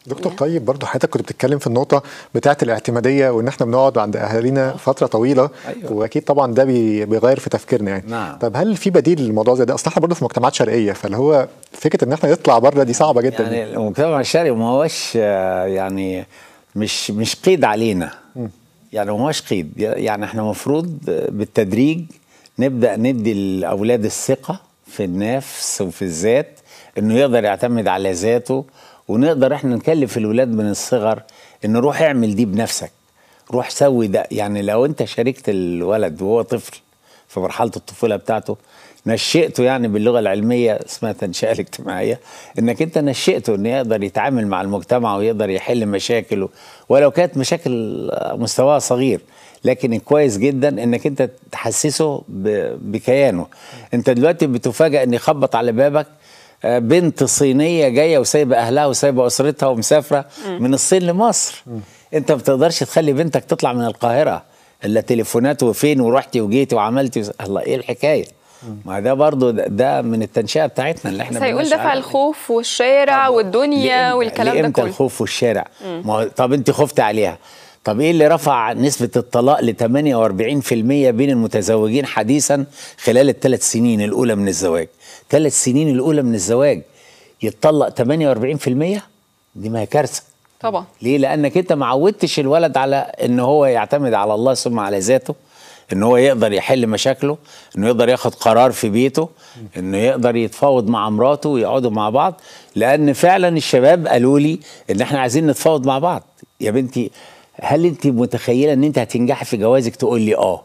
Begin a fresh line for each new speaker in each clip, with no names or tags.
دكتور طيب برضه حضرتك كنت بتتكلم في النقطه بتاعه الاعتماديه وان احنا بنقعد عند اهالينا فتره طويله
أيوة.
واكيد طبعا ده بي- بيغير في تفكيرنا يعني
نعم.
طب هل في بديل للموضوع زي ده اصل احنا برضه في مجتمعات شرقيه فاللي هو فكره ان احنا نطلع بره دي صعبه جدا
يعني المجتمع الشرقي ما هوش آه، يعني مش مش قيد علينا يعني ما هوش قيد يعني احنا المفروض بالتدريج نبدا ندي الاولاد الثقه في النفس وفي الذات انه يقدر يعتمد على ذاته ونقدر احنا نكلف الولاد من الصغر انه روح اعمل دي بنفسك روح سوي ده يعني لو انت شاركت الولد وهو طفل في مرحله الطفوله بتاعته نشئته يعني باللغه العلميه اسمها التنشئه الاجتماعيه انك انت نشئته انه يقدر يتعامل مع المجتمع ويقدر يحل مشاكله ولو كانت مشاكل مستواها صغير لكن كويس جدا انك انت تحسسه ب- بكيانه انت دلوقتي بتفاجئ ان يخبط على بابك آه، بنت صينيه جايه وسايبه اهلها وسايبه اسرتها ومسافره من الصين لمصر انت ما بتقدرش تخلي بنتك تطلع من القاهره الا تليفونات وفين ورحتي وجيتي وعملتي وس... الله ايه الحكايه ما ده برضو ده, ده من التنشئه بتاعتنا اللي احنا
بس هيقول
بننشأ
دفع
عليها.
الخوف والشارع والدنيا
لإمتى-
والكلام ده
لإمتى
كله
الخوف والشارع ما هو طب انت خفت عليها طب ايه اللي رفع نسبة الطلاق ل 48% بين المتزوجين حديثا خلال الثلاث سنين الأولى من الزواج ثلاث سنين الأولى من الزواج يتطلق 48% دي ما هي كارثة
طبعا
ليه؟ لأنك أنت ما عودتش الولد على إن هو يعتمد على الله ثم على ذاته إن هو يقدر يحل مشاكله إنه يقدر ياخد قرار في بيته إنه يقدر يتفاوض مع مراته ويقعدوا مع بعض لأن فعلا الشباب قالوا لي إن إحنا عايزين نتفاوض مع بعض يا بنتي هل أنت متخيلة إن أنت هتنجحي في جوازك تقول لي آه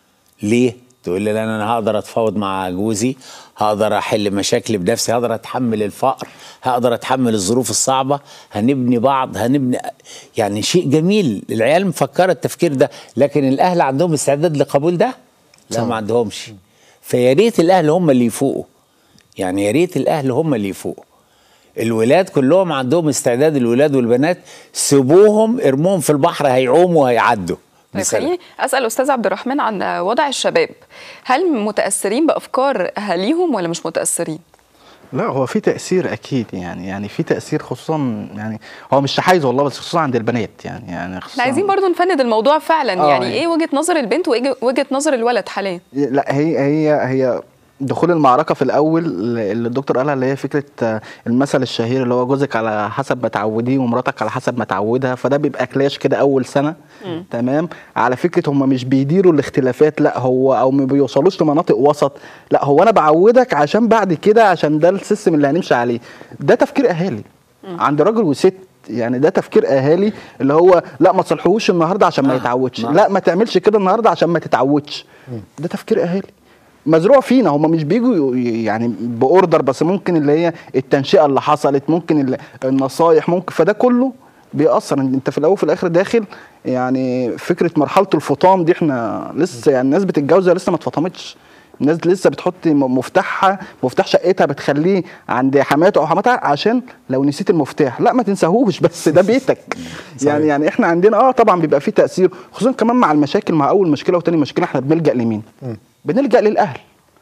ليه؟ تقول لي لان انا هقدر اتفاوض مع جوزي هقدر احل مشاكلي بنفسي هقدر اتحمل الفقر هقدر اتحمل الظروف الصعبه هنبني بعض هنبني يعني شيء جميل العيال مفكره التفكير ده لكن الاهل عندهم استعداد لقبول ده لا ما عندهمش فيا ريت الاهل هم اللي يفوقوا يعني يا ريت الاهل هم اللي يفوقوا الولاد كلهم عندهم استعداد الولاد والبنات سيبوهم ارموهم في البحر هيعوموا وهيعدوا
طيب
مثلاً.
خليني اسال استاذ عبد الرحمن عن وضع الشباب هل متاثرين بافكار اهاليهم ولا مش متاثرين
لا هو في تأثير أكيد يعني يعني في تأثير خصوصا يعني هو مش تحيز والله بس خصوصا عند البنات يعني يعني خصوصا
احنا عايزين برضو نفند الموضوع فعلا
آه،
يعني
يعني.
ايه وجهه نظر البنت وايه وجهه نظر الولد حاليا
لا هي هي هي دخول المعركة في الأول اللي الدكتور قالها اللي هي فكرة آه، المثل الشهير اللي هو جوزك على حسب ما تعوديه ومراتك على حسب ما تعودها فده بيبقى كلاش كده أول سنة تمام على فكرة هم مش بيديروا الاختلافات لا هو أو ما بيوصلوش لمناطق وسط لا هو أنا بعودك عشان بعد كده عشان ده السيستم اللي هنمشي عليه ده تفكير أهالي عند راجل وست يعني ده تفكير اهالي اللي هو لا ما تصلحوش النهارده عشان ما
نعم،
يتعودش
نعم.
لا ما تعملش كده النهارده عشان ما تتعودش ده تفكير اهالي مزروع فينا هم مش بيجوا ي- يعني باوردر بس ممكن اللي هي التنشئه اللي حصلت ممكن ال- النصايح ممكن فده كله بيأثر انت في الاول وفي الاخر داخل يعني فكره مرحله الفطام دي احنا لسه يعني الناس بتتجوز لسه ما اتفطمتش الناس لسه بتحط م- مفتاحها مفتاح شقتها بتخليه عند حماته او حماتها عشان لو نسيت المفتاح لا ما تنساهوش بس ده بيتك يعني يعني احنا عندنا اه طبعا بيبقى فيه تاثير خصوصا كمان مع المشاكل مع اول مشكله وتاني مشكله احنا بنلجا لمين بنلجا للاهل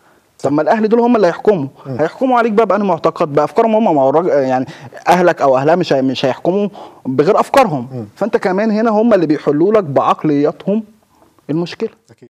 طب ما الاهل دول هم اللي هيحكموا هيحكموا عليك بقى بأنهي معتقد بافكارهم هم ما هو الراجل- يعني اهلك او اهلها مش هي- مش هيحكموا بغير افكارهم فانت كمان هنا هم اللي بيحلوا لك بعقلياتهم المشكله